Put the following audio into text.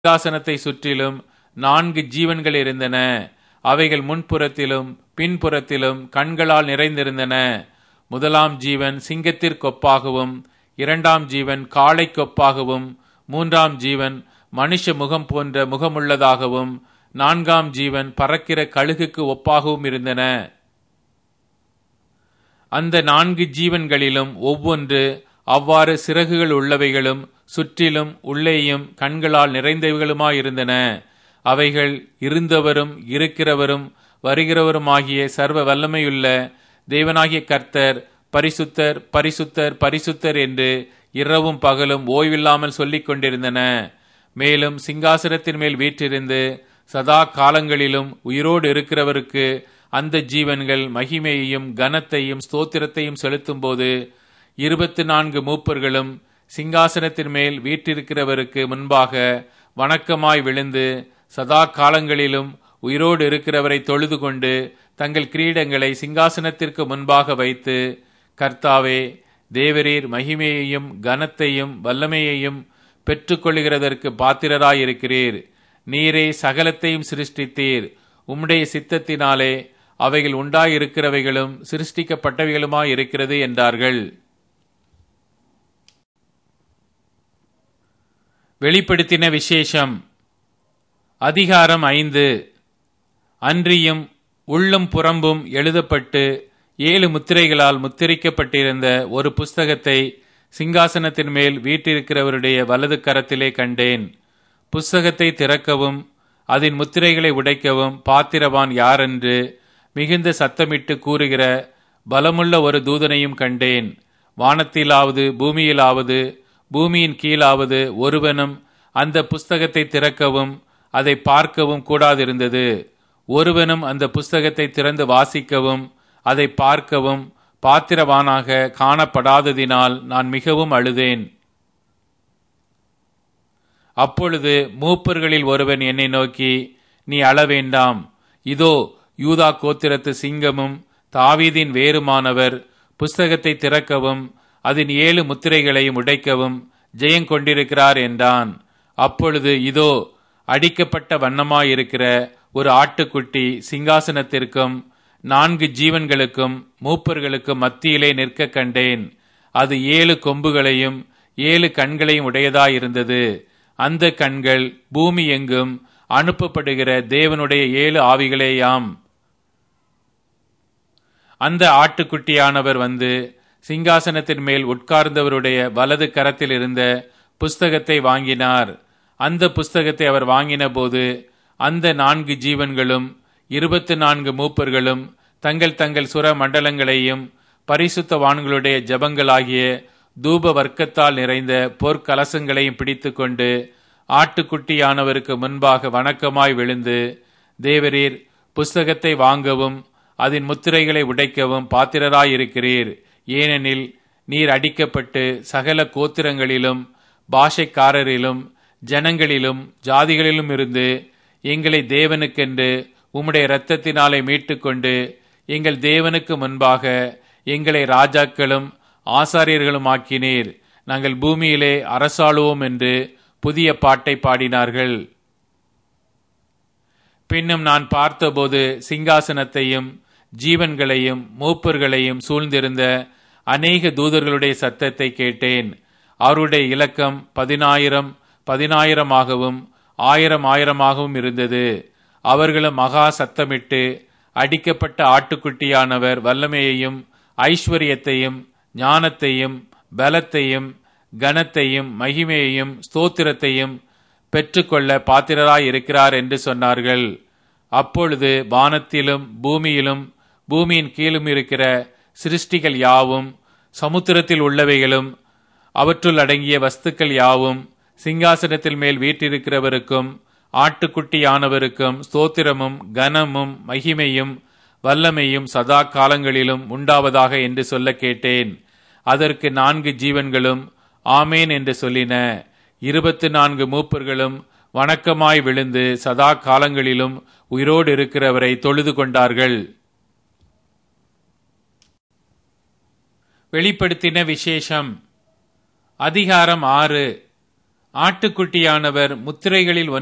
சிங்காசனத்தை சுற்றிலும் நான்கு ஜீவன்கள் இருந்தன அவைகள் முன்புறத்திலும் பின்புறத்திலும் கண்களால் நிறைந்திருந்தன முதலாம் ஜீவன் சிங்கத்திற்கொப்பாகவும் இரண்டாம் ஜீவன் காளைக்கொப்பாகவும் மூன்றாம் ஜீவன் மனுஷ முகம் போன்ற முகமுள்ளதாகவும் நான்காம் ஜீவன் பறக்கிற கழுகுக்கு ஒப்பாகவும் இருந்தன அந்த நான்கு ஜீவன்களிலும் ஒவ்வொன்று அவ்வாறு சிறகுகள் உள்ளவைகளும் சுற்றிலும் உள்ளேயும் கண்களால் நிறைந்தவைகளுமாயிருந்தன அவைகள் இருந்தவரும் இருக்கிறவரும் வருகிறவருமாகிய சர்வ வல்லமையுள்ள தேவனாகிய கர்த்தர் பரிசுத்தர் பரிசுத்தர் பரிசுத்தர் என்று இரவும் பகலும் ஓய்வில்லாமல் சொல்லிக் கொண்டிருந்தன மேலும் சிங்காசனத்தின் மேல் வீற்றிருந்து சதா காலங்களிலும் உயிரோடு இருக்கிறவருக்கு அந்த ஜீவன்கள் மகிமையையும் கனத்தையும் ஸ்தோத்திரத்தையும் செலுத்தும்போது இருபத்தி நான்கு மூப்பர்களும் சிங்காசனத்தின் மேல் வீற்றிருக்கிறவருக்கு முன்பாக வணக்கமாய் விழுந்து சதா காலங்களிலும் உயிரோடு இருக்கிறவரை தொழுது கொண்டு தங்கள் கிரீடங்களை சிங்காசனத்திற்கு முன்பாக வைத்து கர்த்தாவே தேவரீர் மகிமையையும் கனத்தையும் வல்லமையையும் பெற்றுக்கொள்கிறதற்கு பாத்திரராயிருக்கிறீர் நீரே சகலத்தையும் சிருஷ்டித்தீர் உம்முடைய சித்தத்தினாலே அவைகள் உண்டாயிருக்கிறவைகளும் சிருஷ்டிக்கப்பட்டவைகளுமாயிருக்கிறது என்றார்கள் வெளிப்படுத்தின விசேஷம் அதிகாரம் ஐந்து அன்றியும் உள்ளும் புறம்பும் எழுதப்பட்டு ஏழு முத்திரைகளால் முத்திரிக்கப்பட்டிருந்த ஒரு புஸ்தகத்தை சிங்காசனத்தின் மேல் வீட்டிருக்கிறவருடைய வலது கரத்திலே கண்டேன் புஸ்தகத்தை திறக்கவும் அதன் முத்திரைகளை உடைக்கவும் பாத்திரவான் யாரென்று மிகுந்த சத்தமிட்டு கூறுகிற பலமுள்ள ஒரு தூதனையும் கண்டேன் வானத்திலாவது பூமியிலாவது பூமியின் கீழாவது ஒருவனும் அந்த புஸ்தகத்தை திறக்கவும் அதை பார்க்கவும் கூடாதிருந்தது ஒருவனும் அந்த புஸ்தகத்தை திறந்து வாசிக்கவும் அதை பார்க்கவும் பாத்திரவானாக காணப்படாததினால் நான் மிகவும் அழுதேன் அப்பொழுது மூப்பர்களில் ஒருவன் என்னை நோக்கி நீ அழ வேண்டாம் இதோ யூதா கோத்திரத்து சிங்கமும் தாவீதின் வேறுமானவர் புஸ்தகத்தை திறக்கவும் அதன் ஏழு முத்திரைகளையும் உடைக்கவும் ஜெயங்கொண்டிருக்கிறார் என்றான் அப்பொழுது இதோ அடிக்கப்பட்ட வண்ணமாயிருக்கிற ஒரு ஆட்டுக்குட்டி சிங்காசனத்திற்கும் நான்கு ஜீவன்களுக்கும் மூப்பர்களுக்கும் மத்தியிலே நிற்க கண்டேன் அது ஏழு கொம்புகளையும் ஏழு கண்களையும் உடையதாயிருந்தது அந்த கண்கள் பூமி எங்கும் அனுப்பப்படுகிற தேவனுடைய ஏழு ஆவிகளேயாம் அந்த ஆட்டுக்குட்டியானவர் வந்து சிங்காசனத்தின் மேல் உட்கார்ந்தவருடைய வலது கரத்தில் இருந்த புஸ்தகத்தை வாங்கினார் அந்த புஸ்தகத்தை அவர் வாங்கின போது அந்த நான்கு ஜீவன்களும் இருபத்தி நான்கு மூப்பர்களும் தங்கள் தங்கள் சுர மண்டலங்களையும் பரிசுத்தவான்களுடைய ஜபங்களாகிய தூப வர்க்கத்தால் நிறைந்த பொற்கலசங்களையும் பிடித்துக்கொண்டு ஆட்டுக்குட்டியானவருக்கு முன்பாக வணக்கமாய் விழுந்து தேவரீர் புஸ்தகத்தை வாங்கவும் அதன் முத்திரைகளை உடைக்கவும் பாத்திரராயிருக்கிறீர் ஏனெனில் நீர் அடிக்கப்பட்டு சகல கோத்திரங்களிலும் பாஷைக்காரரிலும் ஜனங்களிலும் ஜாதிகளிலும் இருந்து எங்களை தேவனுக்கென்று உம்முடைய இரத்தத்தினாலே மீட்டுக்கொண்டு எங்கள் தேவனுக்கு முன்பாக எங்களை ராஜாக்களும் ஆசாரியர்களும் ஆக்கினீர் நாங்கள் பூமியிலே அரசாளுவோம் என்று புதிய பாட்டை பாடினார்கள் பின்னும் நான் பார்த்தபோது சிங்காசனத்தையும் ஜீவன்களையும் மூப்பர்களையும் சூழ்ந்திருந்த அநேக தூதர்களுடைய சத்தத்தை கேட்டேன் அவருடைய இலக்கம் பதினாயிரம் பதினாயிரமாகவும் ஆயிரம் ஆயிரமாகவும் இருந்தது அவர்களும் மகா சத்தமிட்டு அடிக்கப்பட்ட ஆட்டுக்குட்டியானவர் வல்லமையையும் ஐஸ்வர்யத்தையும் ஞானத்தையும் பலத்தையும் கனத்தையும் மகிமையையும் ஸ்தோத்திரத்தையும் பெற்றுக்கொள்ள பாத்திரராய் இருக்கிறார் என்று சொன்னார்கள் அப்பொழுது வானத்திலும் பூமியிலும் பூமியின் கீழும் இருக்கிற சிருஷ்டிகள் யாவும் சமுத்திரத்தில் உள்ளவைகளும் அவற்றுள் அடங்கிய வஸ்துக்கள் யாவும் சிங்காசனத்தில் மேல் வீற்றிருக்கிறவருக்கும் ஆட்டுக்குட்டியானவருக்கும் ஸ்தோத்திரமும் கனமும் மகிமையும் வல்லமையும் சதா காலங்களிலும் உண்டாவதாக என்று சொல்ல கேட்டேன் அதற்கு நான்கு ஜீவன்களும் ஆமேன் என்று சொல்லின இருபத்து நான்கு மூப்பர்களும் வணக்கமாய் விழுந்து சதா காலங்களிலும் உயிரோடு இருக்கிறவரை தொழுது கொண்டார்கள் வெளிப்படுத்தின விசேஷம் அதிகாரம் ஆறு ஆட்டுக்குட்டியானவர் முத்திரைகளில்